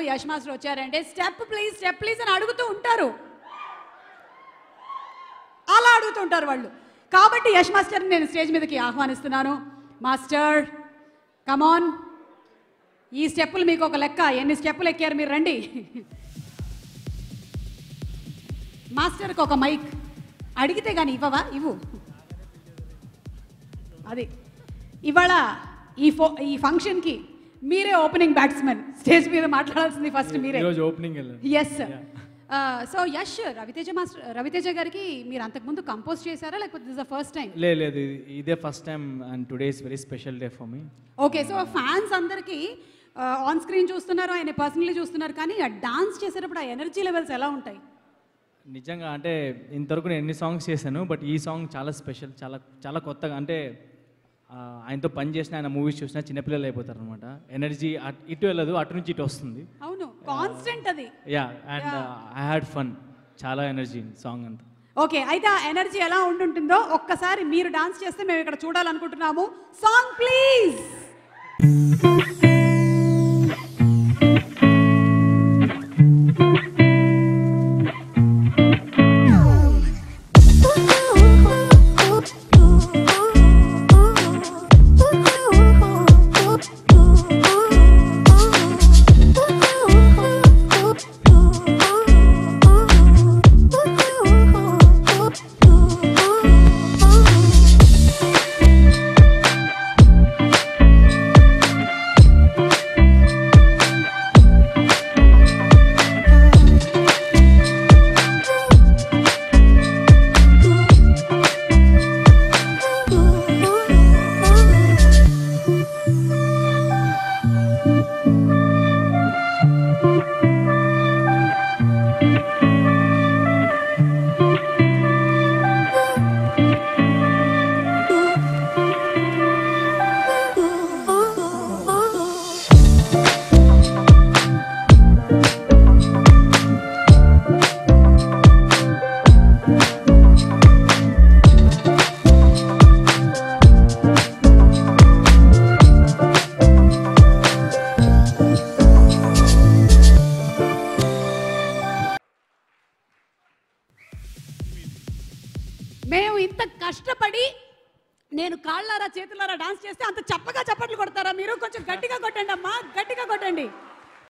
Yash master వచ్చారంటే step please step please అని అడుగుతూ ఉంటారు అలా అడుగుతుంటారు వాళ్ళు కాబట్టి యష్ మాస్టర్ని నేను స్టేజ్ మీదకి ఆహ్వానిస్తున్నాను మాస్టర్ కమాన్ ఈ స్టెప్పులు మీకు ఒక లెక్క ఎన్ని స్టెప్పులు ఎక్కారు మీరు రండి మాస్టర్కి ఒక మైక్ అడిగితే కానీ ఇవ్వవా ఇవ్వు అది ఇవాళ ఈ ఫో ఈ ఫంక్షన్కి మీరే ఓపెనింగ్ బ్యాట్స్మెన్ స్టేజ్ మీద మాట్లాడాల్సింది ఫస్ట్ మీరే ఈరోజు ఓపెనింగ్ వెళ్ళండి yes so Yash Raviteja master Raviteja గారికి మీరు అంతకుముందు కంపోజ్ చేశారా లేకపోతే దిస్ ద ఫస్ట్ టైం లేదు లేదు ఇది- ఇదే first time and today is very special day for me okay so fans అందరికీ ఆన్ స్క్రీన్ చూస్తున్నారు ఆయన పర్సనలీ చూస్తున్నారు కానీ డాన్స్ చేసేటప్పుడు ఆ ఎనర్జీ లెవెల్స్ ఎలా ఉంటాయి నిజంగా అంటే ఇంతవరకు నేను ఎన్ని సాంగ్స్ చేశాను బట్ ఈ సాంగ్ చాలా స్పెషల్ చాలా చాలా కొత్తగా అంటే ఆ, ఆయనతో పని చేసిన ఆయన మూవీస్ చూసినా చిన్నపిల్లలు అయిపోతారు అనమాట ఎనర్జీ ఇటు వెళ్ళదు అటు నుంచి ఇటు వస్తుంది అవును కాన్స్టెంట్ అది yeah and I had fun చాలా ఎనర్జీ సాంగ్ అంతా ఓకే అయితే ఆ ఎనర్జీ ఎలా ఉంటుంటుందో ఒక్కసారి మీరు డాన్స్ చేస్తే మేము ఇక్కడ చూడాలనుకుంటున్నాము సాంగ్ ప్లీజ్ మేము ఇంత కష్టపడి నేను కాళ్ళారా చేతులారా డాన్స్ చేస్తే అంత చప్పగా చప్పట్లు కొడతారా మీరు కొంచెం గట్టిగా కొట్టండి అమ్మా గట్టిగా కొట్టండి